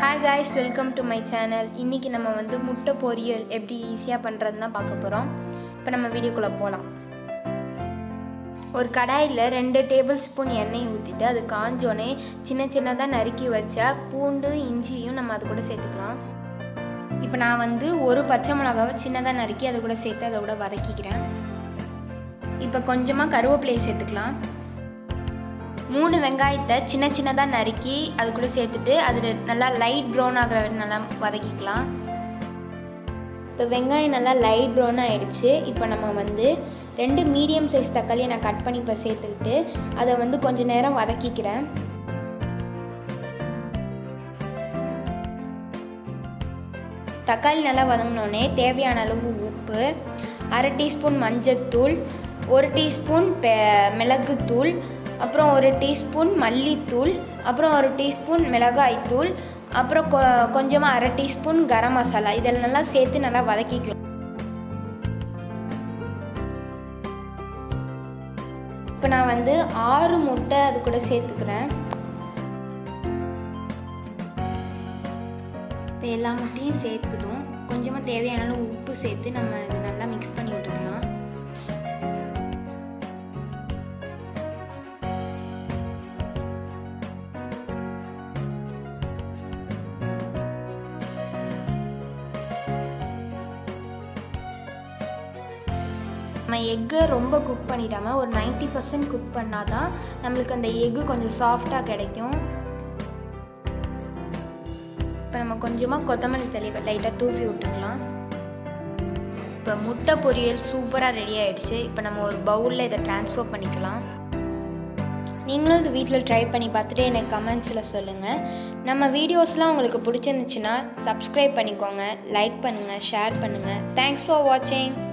hi guys welcome to my channel இன்றைக்கி நம்ம வந்து முட்டை பொரியல் எப்படி ஈஸியாக பண்ணுறதுன்னு தான் பார்க்க போகிறோம் இப்போ நம்ம வீடியோக்குள்ளே போகலாம் ஒரு கடாயில் ரெண்டு டேபிள் ஸ்பூன் எண்ணெய் ஊற்றிட்டு அது காஞ்சோடனே சின்ன சின்னதாக நறுக்கி வச்ச பூண்டு இஞ்சியும் நம்ம அது கூட சேர்த்துக்கலாம் இப்போ நான் வந்து ஒரு பச்சை மிளகாவை சின்னதாக நறுக்கி அது கூட சேர்த்து அதை கூட வதக்கிக்கிறேன் இப்போ கொஞ்சமாக கருவேப்பிலையை சேர்த்துக்கலாம் மூணு வெங்காயத்தை சின்ன சின்னதாக நறுக்கி அது கூட சேர்த்துட்டு அது நல்லா லைட் ப்ரௌன் ஆகிற வரை நல்லா வதக்கிக்கலாம் இப்போ வெங்காயம் நல்லா லைட் ப்ரௌன் ஆகிடுச்சு இப்போ நம்ம வந்து ரெண்டு மீடியம் சைஸ் தக்காளியை நான் கட் பண்ணி இப்போ சேர்த்துக்கிட்டு அதை வந்து கொஞ்சம் நேரம் வதக்கிக்கிறேன் தக்காளி நல்லா வதங்கினோடனே தேவையான அளவு உப்பு அரை டீஸ்பூன் மஞ்சத்தூள் ஒரு டீஸ்பூன் பெ மிளகுத்தூள் அப்புறம் ஒரு டீஸ்பூன் மல்லித்தூள் அப்புறம் ஒரு டீஸ்பூன் மிளகாய்த்தூள் அப்புறம் கொ கொஞ்சமாக அரை டீஸ்பூன் கரம் மசாலா இதெல்லாம் நல்லா சேர்த்து நல்லா வதக்கிக்கலாம் இப்போ நான் வந்து ஆறு முட்டை அது கூட சேர்த்துக்கிறேன் இப்போ எல்லா முட்டையும் சேர்த்துதும் கொஞ்சமாக தேவையான அளவு உப்பு சேர்த்து நம்ம இது நல்லா மிக்ஸ் பண்ணி விட்டுக்கலாம் நம்ம எக்கை ரொம்ப குக் பண்ணிடாமல் ஒரு நைன்ட்டி பர்சன்ட் குக் பண்ணால் தான் நம்மளுக்கு அந்த எக்கு கொஞ்சம் சாஃப்டாக கிடைக்கும் இப்போ நம்ம கொஞ்சமாக கொத்தமல்லி தள்ளி லைட்டாக தூவி விட்டுக்கலாம் இப்போ முட்டை பொரியல் சூப்பராக ரெடி ஆகிடுச்சு இப்போ நம்ம ஒரு பவுலில் இதை ட்ரான்ஸ்ஃபர் பண்ணிக்கலாம் நீங்களும் இது வீட்டில் ட்ரை பண்ணி பார்த்துட்டு எனக்கு கமெண்ட்ஸில் சொல்லுங்கள் நம்ம வீடியோஸ்லாம் உங்களுக்கு பிடிச்சிருந்துச்சுன்னா சப்ஸ்கிரைப் பண்ணிக்கோங்க லைக் பண்ணுங்கள் ஷேர் பண்ணுங்கள் தேங்க்ஸ் ஃபார் வாட்சிங்